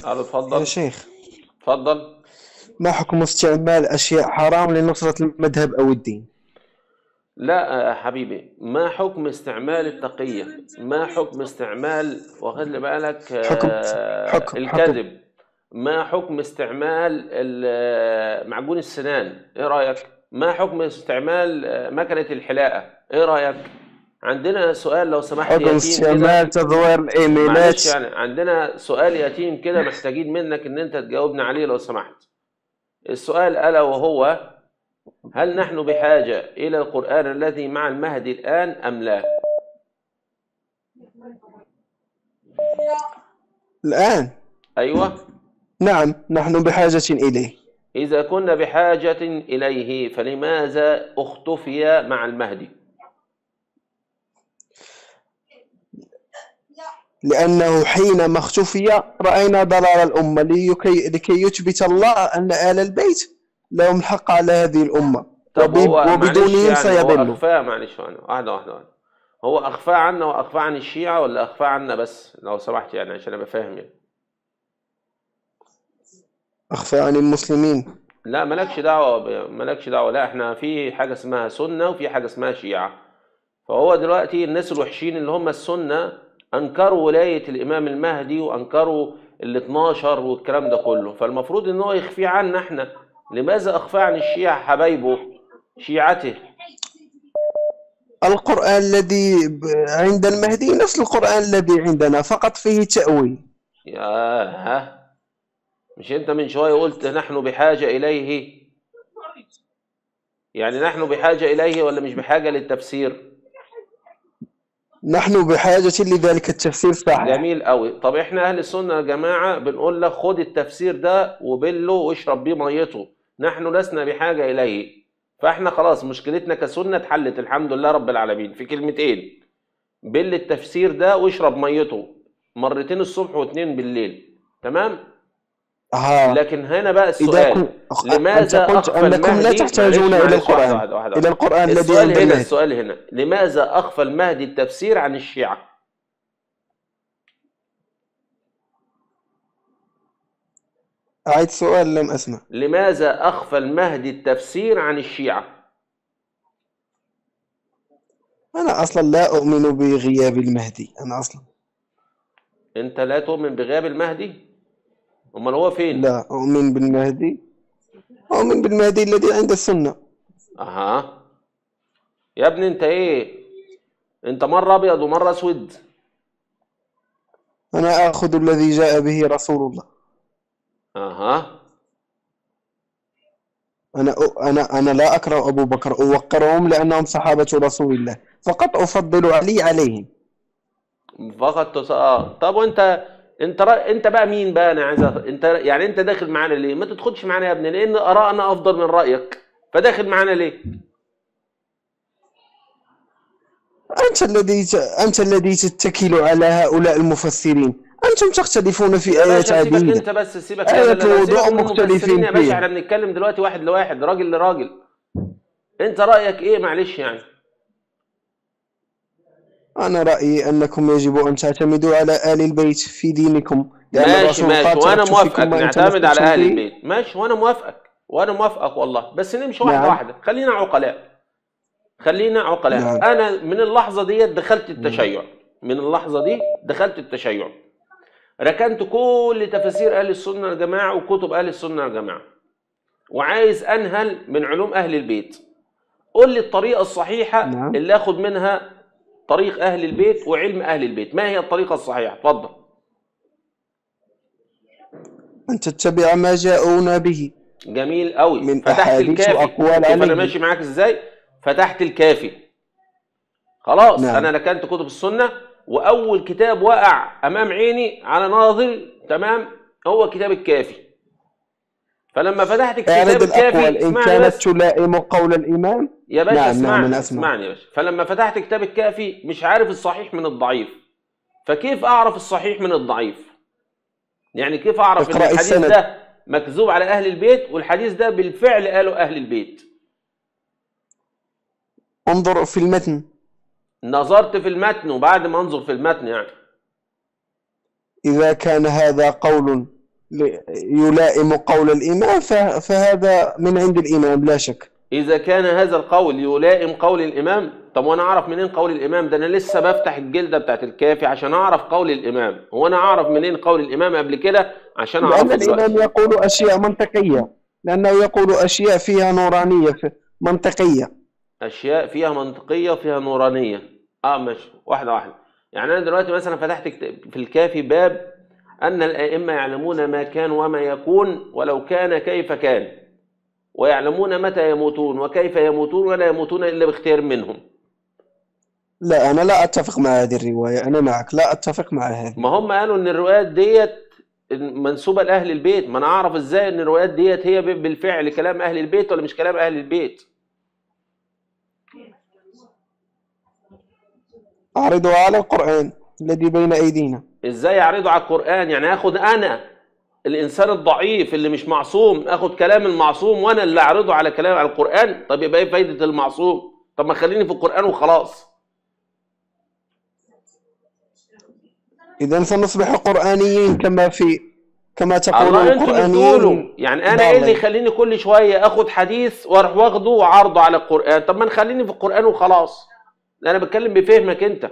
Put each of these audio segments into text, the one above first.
قالوا يا اتفضل شيخ اتفضل ما حكم استعمال أشياء حرام لنصرة المذهب أو الدين لا يا حبيبي ما حكم استعمال التقية ما حكم استعمال وخلي بالك حكم- آه، حكم- الكذب ما حكم استعمال ال- معجون السنان ايه رأيك ما حكم استعمال آه، مكنة الحلاقة ايه رأيك عندنا سؤال لو سمحت حكم يتيم كده استعمال تزوير الإيميلات معلش يعني عندنا سؤال يتيم كده محتاجين منك ان انت تجاوبنا عليه لو سمحت السؤال الا وهو هل نحن بحاجة الى القرآن الذي مع المهدي الان ام لا الآن ايوه نعم نحن بحاجة إليه اذا كنا بحاجة اليه فلماذا اختفي مع المهدي لأنه حينما اختفي رأينا ضلال الأمة لكي, لكي يثبت الله أن آل البيت لهم الحق على هذه الأمة طب وب- هو معلش وبدونهم يعني هو سيضلوا اخفاء معلش واحدة واحدة واحدة هو اخفاء عنا واخفاء عن الشيعة ولا اخفاء عنا بس لو سمحت يعني عشان ابقى فاهم يعني أخفى عن المسلمين لا مالكش دعوة ب- مالكش دعوة لا احنا في حاجة اسمها سنة وفي حاجة اسمها شيعة فهو دلوقتي الناس الوحشين اللي هم السنة أنكروا ولاية الإمام المهدي وأنكروا ال 12 والكلام ده كله فالمفروض إن هو يخفيه عنا احنا لماذا أخفاه عن الشيعة حبايبه شيعته القرآن الذي ب- عند المهدي نفس القرآن الذي عندنا فقط فيه تأويل ياه مش انت من شوية قلت نحن بحاجة إليه يعني نحن بحاجة إليه ولا مش بحاجة للتفسير نحن بحاجة لذلك التفسير صحيح جميل قوي طب احنا اهل السنه يا جماعه بنقول لك خد التفسير ده وبله واشرب بيه ميته نحن لسنا بحاجه اليه فاحنا خلاص مشكلتنا كسنه اتحلت الحمد لله رب العالمين في كلمتين بل التفسير ده واشرب ميته مرتين الصبح واثنين بالليل تمام ها لكن هنا بقى إذا السؤال كن... لماذا أنت قلت أخفى أنكم لا المهدي تحتاجون معلش- إلى معلش، واحدة- القرآن واحدة- واحدة. إلى القرآن الذي السؤال عند هنا المهدي السؤال هنا لماذا أخفى المهدي التفسير عن الشيعة أعيد سؤال لم أسمع لماذا أخفى المهدي التفسير عن الشيعة أنا أصلا لا أؤمن بغياب المهدي أنا أصلا أنت لا تؤمن بغياب المهدي أمال هو فين لا أؤمن بالمهدي أؤمن بالمهدي الذي عند السنة أها يا ابني أنت إيه أنت مرة أبيض ومرة أسود أنا آخذ الذي جاء به رسول الله أها أنا أنا أنا لا أكره أبو بكر أوقرهم لأنهم صحابة رسول الله فقط أفضل علي عليهم فقط تص... آه. طب وأنت أنت رأ... أنت بقى مين بقى أنا عايز أ... أنت يعني أنت داخل معانا ليه ما تدخلش معانا يا ابني لأن آرائنا أفضل من رأيك فداخل معانا ليه أنت الذي ت... أنت الذي تتكل على هؤلاء المفسرين أنتم تختلفون في يا آيات باشا سيبك عديدة انت بس سيبك آية لا لا لا الوضوء سيبك من مختلفين المفسرين يا باشا فيها. احنا بنتكلم دلوقتي واحد لواحد راجل لراجل انت رايك ايه معلش يعني أنا رأيي أنكم يجب أن تعتمدوا على آل البيت في دينكم لأن ماشي الرسول ماشي قال وانا تركت فيكم موافقك ما إن نعتمد على تمسكتم اهل به البيت ماشي وانا موافقك وانا موافقك والله بس نمشي واحده نعم. واحده خلينا عقلاء خلينا عقلاء نعم. انا من اللحظه ديت دخلت التشيع من اللحظه دي دخلت التشيع ركنت كل تفاسير اهل السنه الجماعه وكتب اهل السنه الجماعه وعايز انهل من علوم اهل البيت قول لي الطريقه الصحيحه نعم. اللي اخد منها طريق اهل البيت وعلم اهل البيت ما هي الطريقه الصحيحه اتفضل أن تتبع ما جاءونا به جميل قوي من فتحت أحاديث الكافي وأقوال شوف انا عليه. ماشي معاك ازاي فتحت الكافي خلاص نعم. انا ركنت كتب السنه واول كتاب وقع امام عيني على ناظري تمام هو كتاب الكافي فلما فتحت كتاب اعرض الكافي الأقوال إن اسمعني كانت بس تلائم قول الإمام يا باشا نعم، نعم، اسمعني أنا أسمع. اسمعني يا باشا فلما فتحت كتاب الكافي مش عارف الصحيح من الضعيف فكيف اعرف الصحيح من الضعيف يعني كيف اعرف ان اقرأ الحديث السند. ده مكذوب على اهل البيت والحديث ده بالفعل قاله اهل البيت انظر في المتن نظرت في المتن وبعد ما انظر في المتن يعني إذا كان هذا قول ل- يلائم قول الإمام ف- فهذا من عند الإمام لا شك إذا كان هذا القول يلائم قول الإمام طب وأنا أعرف منين قول الإمام ده أنا لسه بفتح الجلدة بتاعت الكافي عشان أعرف قول الإمام هو أنا أعرف منين قول الإمام قبل كده عشان لأن أعرفه الإمام دلوقتي يقول أشياء منطقية لأنه يقول أشياء فيها نورانية ف- منطقية أشياء فيها منطقية وفيها نورانية أه ماشي واحدة واحدة يعني أنا دلوقتي مثلا فتحت كت- في الكافي باب أن الأئمة يعلمون ما كان وما يكون ولو كان كيف كان ويعلمون متى يموتون وكيف يموتون ولا يموتون إلا باختيار منهم لا أنا لا أتفق مع هذه الرواية أنا معك لا أتفق مع هذه ما هم قالوا ان الروايات ديت منسوبه لاهل البيت ما انا اعرف ازاي ان الروايات ديت هي بالفعل كلام اهل البيت ولا مش كلام اهل البيت أعرضها على القرآن الذي بين أيدينا ازاي اعرضه على القران يعني اخد انا الانسان الضعيف اللي مش معصوم اخد كلام المعصوم وانا اللي اعرضه على كلام على القران طب يبقى ايه فايده المعصوم طب ما خليني في القران وخلاص إذا سنصبح قرآنيين كما في كما تقول الله انتوا اللي بتقولوا القرآنيين يعني انا ايه اللي ضالين. يخليني كل شويه اخد حديث واروح واخده وعرضه على القران طب ما نخليني في القران وخلاص انا بتكلم بفهمك انت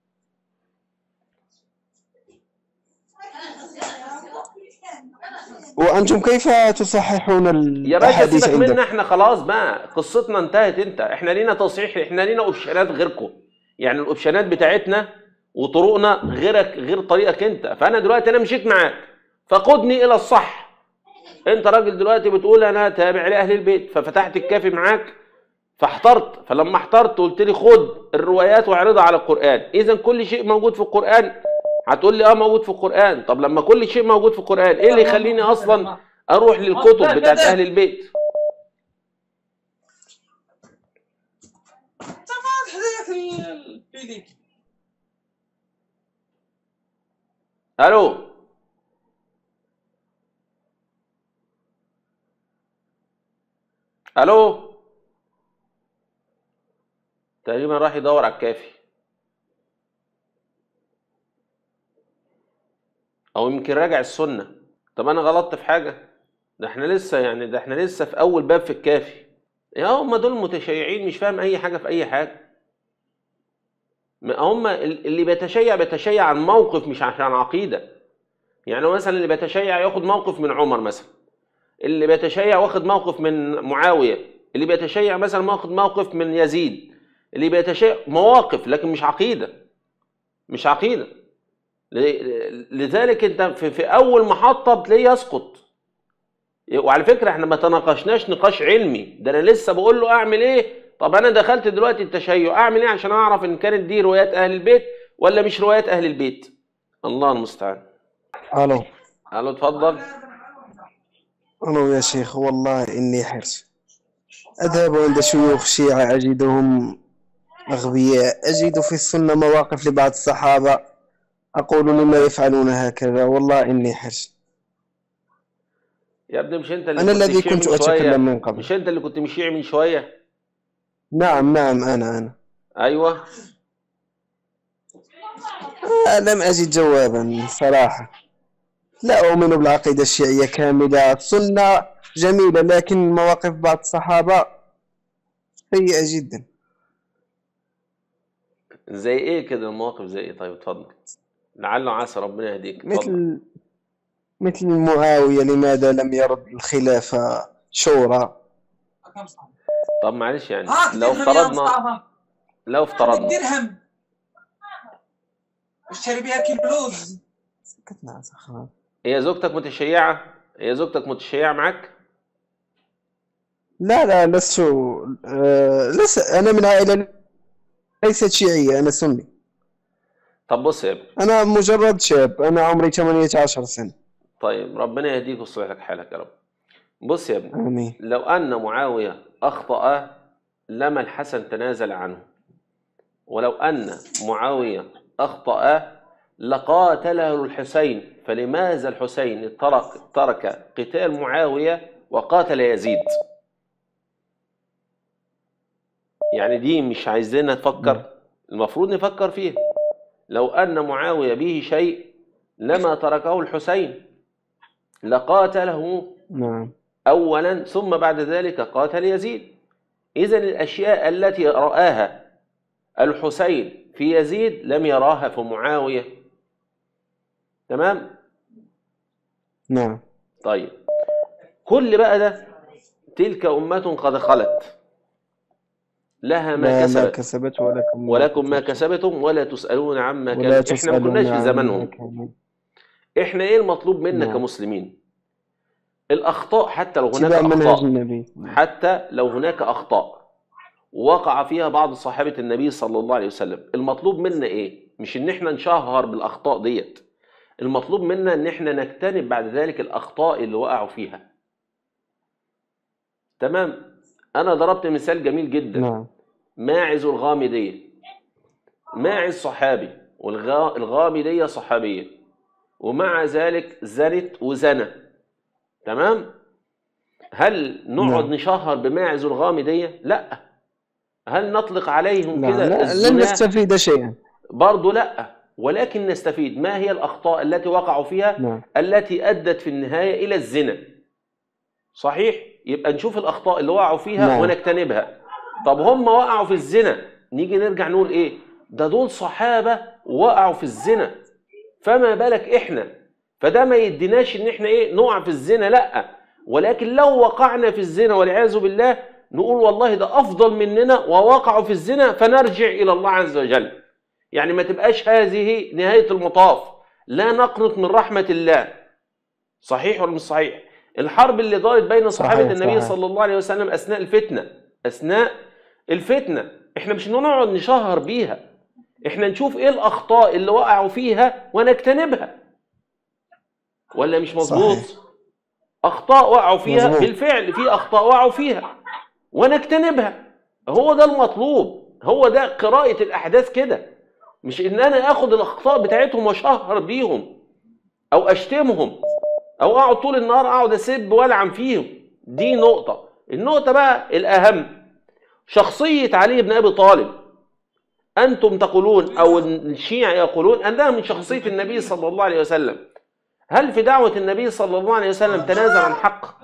وأنتم كيف تصححون يا باشا الأحاديث سيبك منا عندكم احنا خلاص بقى قصتنا انتهت انت احنا لينا تصحيح احنا لينا اوبشنات غيركم يعني الاوبشنات بتاعتنا وطرقنا غيرك غير طريقك انت فانا دلوقتي انا مشيت معاك فقدني الى الصح انت راجل دلوقتي بتقول انا تابع لاهل البيت ففتحت الكافي معاك فاحترت فلما احترت قلت لي خد الروايات واعرضها على القران اذا كل شيء موجود في القران هتقول لي اه موجود في القران طب لما كل شيء موجود في القران ايه اللي يخليني اصلا اروح للكتب بتاعت اهل البيت تفاضل حداك البيديك الو الو تقريبا راح يدور على الكافي او يمكن راجع السنه طب انا غلطت في حاجه ده احنا لسه يعني ده احنا لسه في اول باب في الكافي يا هم دول متشيعين مش فاهم اي حاجه في اي حاجه ما هم ال- اللي بيتشيع بيتشيع عن موقف مش عشان عقيده يعني مثلا اللي بيتشيع ياخد موقف من عمر مثلا اللي بيتشيع واخد موقف من معاويه اللي بيتشيع مثلا واخد موقف من يزيد اللي بيتشيع مواقف لكن مش عقيده مش عقيده ل- لذلك انت في, في اول محطه بتلاقيه يسقط وعلى فكره احنا ما تناقشناش نقاش علمي ده انا لسه بقول له اعمل ايه طب انا دخلت دلوقتي التشيع اعمل ايه عشان اعرف ان كانت دي روايات اهل البيت ولا مش روايات اهل البيت الله المستعان ألو الو اتفضل ألو يا شيخ والله إني حرص أذهب عند شيوخ شيعة أجدهم أغبياء أجد في السنة مواقف لبعض الصحابة أقول لما يفعلون هكذا والله إني حرص يا ابني مش انت اللي أنا كنت الذي مشيع كنت من شوية؟ أتكلم من قبل مش انت اللي كنت مشيع من شويه نعم نعم أنا أنا ايوه آه لم أجد جوابا صراحة لا أؤمن بالعقيدة الشيعية كاملة السنة جميلة لكن مواقف بعض الصحابة سيئة جدا زي ايه كده المواقف زي ايه طيب اتفضل لعله عسى ربنا يهديك اتفضل مثل مثل معاوية لماذا لم يرد الخلافة شورى كم صح طب معلش يعني هاك لو درهم يا افترضنا مصطفى لو هاك افترضنا درهم اشتري بها كيلو لوز سكتنا سخران هي زوجتك متشيعه هي زوجتك متشيعه معاك لا لا لست آه لس أنا من عائلة ليست شيعية أنا سني طب بص يا ابني أنا مجرد شاب أنا عمري 18 سنة طيب ربنا يهديك ويصلح لك حالك يا رب بص يا ابني آمين لو أن معاوية أخطأ لما الحسن تنازل عنه ولو أن معاوية أخطأ لقاتله الحسين فلماذا الحسين ترك ترك قتال معاوية وقاتل يزيد يعني دي مش عايزين نفكر المفروض نفكر فيها لو أن معاوية به شيء لما تركه الحسين لقاتله نعم أولا ثم بعد ذلك قاتل يزيد إذا الأشياء التي رآها الحسين في يزيد لم يراها في معاوية تمام نعم طيب كل بقى ده تلك أمة قد خلت لها ما لا ما كسبت كسبت ولكم ولكم ما كسبتم ولا تسألون عما ولا كان احنا ما كناش في تسألون زمانهم عما كانوا. احنا ايه المطلوب منا نعم. كمسلمين الاخطاء حتى لو هناك اتباع منهج اخطاء النبي حتى لو هناك اخطاء وقع فيها بعض صحابه النبي صلى الله عليه وسلم المطلوب منا ايه مش ان احنا نشهر بالاخطاء ديت المطلوب منا ان احنا نجتنب بعد ذلك الاخطاء اللي وقعوا فيها تمام انا ضربت مثال جميل جدا نعم ماعز الغامدية ماعز صحابي والغامدية صحابية ومع ذلك زنت وزنى تمام هل نقعد نعم. نشهر بماعز الغامدية لا هل نطلق عليهم نعم كده لا- لن الزنا نستفيد شيئا برضو لا ولكن نستفيد ما هي الأخطاء التي وقعوا فيها نعم التي أدت في النهاية إلى الزنا صحيح يبقى نشوف الأخطاء اللي وقعوا فيها نعم. ونجتنبها طب هم وقعوا في الزنا نيجي نرجع نقول إيه ده دول صحابة وقعوا في الزنا فما بالك إحنا فده ما يديناش إن إحنا إيه نقع في الزنا لأ ولكن لو وقعنا في الزنا والعياذ بالله نقول والله ده أفضل مننا ووقعوا في الزنا فنرجع إلى الله عز وجل يعني ما تبقاش هذه نهاية المطاف لا نقنط من رحمة الله صحيح ولا مش صحيح الحرب اللي دارت بين صحابة صحيح، النبي صحيح. صلى الله عليه وسلم أثناء الفتنة أثناء الفتنة احنا مش نقعد نشهر بيها احنا نشوف ايه الأخطاء اللي وقعوا فيها ونجتنبها ولا مش مظبوط صحيح. أخطاء وقعوا فيها مظبوط. بالفعل في أخطاء وقعوا فيها ونجتنبها هو ده المطلوب هو ده قراءة الأحداث كده مش إن أنا آخد الأخطاء بتاعتهم وأشهر بيهم أو أشتمهم أو أقعد طول النهار أقعد أسب وألعن فيهم دي نقطة النقطة بقى الأهم شخصية علي بن أبي طالب أنتم تقولون أو الشيعة يقولون أنها من شخصية النبي صلى الله عليه وسلم هل في دعوة النبي صلى الله عليه وسلم تنازل عن حق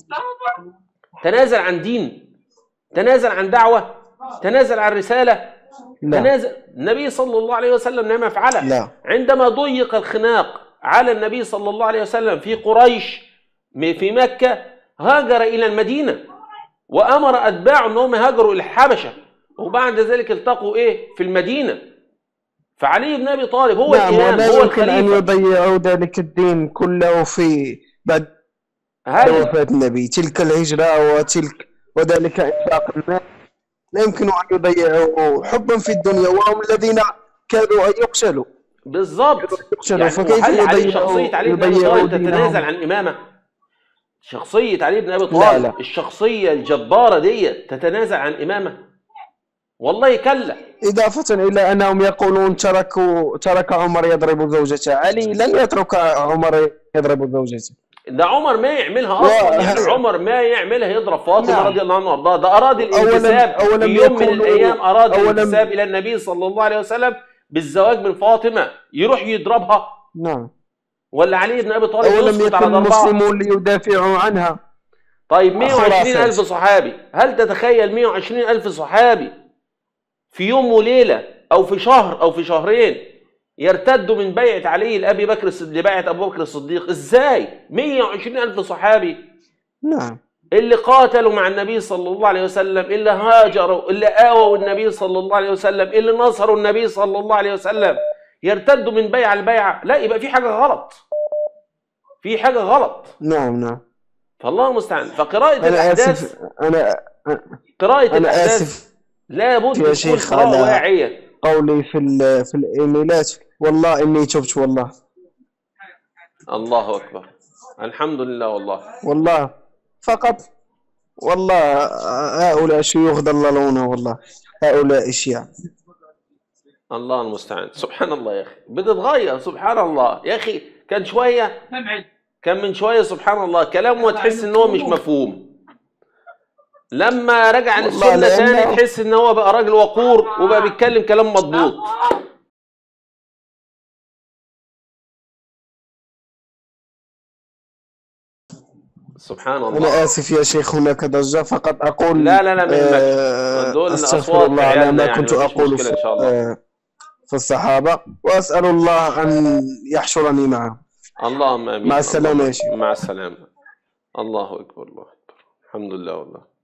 تنازل عن دين تنازل عن دعوة تنازل عن رسالة لا تنازل النبي صلى الله عليه وسلم لم يفعله لا عندما ضيق الخناق على النبي صلى الله عليه وسلم في قريش م- في مكة هاجر إلى المدينة وأمر أتباعه أنهم هاجروا إلى الحبشة وبعد ذلك التقوا إيه في المدينة فعلي بن أبي طالب هو نعم الإمام ولا هو يمكن أن الخليفة يضيعوا ذلك الدين كله في بعد هل وفاة النبي تلك الهجرة وتلك وذلك إنفاق المال لا يمكن أن يضيعوا حبا في الدنيا وهم الذين كادوا أن يقتلوا بالظبط يقتلوا يعني فكيف هل علي يضيعوا شخصية علي بن أبي يضيعوا طالب تتنازل دينهم عن إمامة شخصية علي بن أبي لا، طالب لا. الشخصية الجبارة دي تتنازل عن إمامة والله كلا إضافة إلى أنهم يقولون تركوا ترك عمر يضرب زوجته علي لن يترك عمر يضرب زوجته ده عمر ما يعملها اصلا لا. يعني عمر ما يعملها يضرب فاطمه نعم. رضي الله عنها وارضاها ده اراد الانتساب أولاً- أولاً في يوم من يقولوا- الايام اراد أولاً- الانتساب الى النبي صلى الله عليه وسلم بالزواج من فاطمه يروح يضربها نعم ولا علي بن ابي طالب أولم يسقط على يكن ضربها المسلمون ليدافعوا عنها طيب 120 خرافات. الف صحابي هل تتخيل 120 الف صحابي في يوم وليله او في شهر او في شهرين يرتدوا من بيعه علي لابي بكر الصديق لبيعه ابو بكر الصديق ازاي 120 الف صحابي نعم اللي قاتلوا مع النبي صلى الله عليه وسلم اللي هاجروا اللي آووا النبي صلى الله عليه وسلم اللي نصروا النبي صلى الله عليه وسلم يرتدوا من بيعة لبيعة لا يبقى في حاجة غلط في حاجة غلط نعم نعم فالله المستعان فقراءة أنا الأحداث آسف أنا قراءة أنا الأحداث آسف لابد يا تكون شيخ قراءة على- واعية قولي في ال- في الإيميلات والله إني تبت والله الله أكبر الحمد لله والله والله فقط والله هؤلاء شيوخ ضللونا والله هؤلاء الشيعة الله المستعان سبحان الله يا أخي بتتغير سبحان الله يا أخي كان شوية نبعد كان من شويه سبحان الله كلامه تحس ان هو مش مفهوم لما رجع والله للسنه لأنه- تاني تحس ان هو بقى راجل وقور وبقى بيتكلم كلام مضبوط سبحان الله أنا آسف يا شيخ هناك ضجة فقط أقول لا لا لا ما يهمكش آه، دول أستغفر أصوات الله على عيالنا ما يعني كنت مفيش أقول مشكلة إن في, شاء الله. آه، في الصحابة وأسأل الله أن يحشرني معهم اللهم امين مع السلامة اللهم- يا شيخ. مع السلامه الله اكبر الله اكبر الحمد لله والله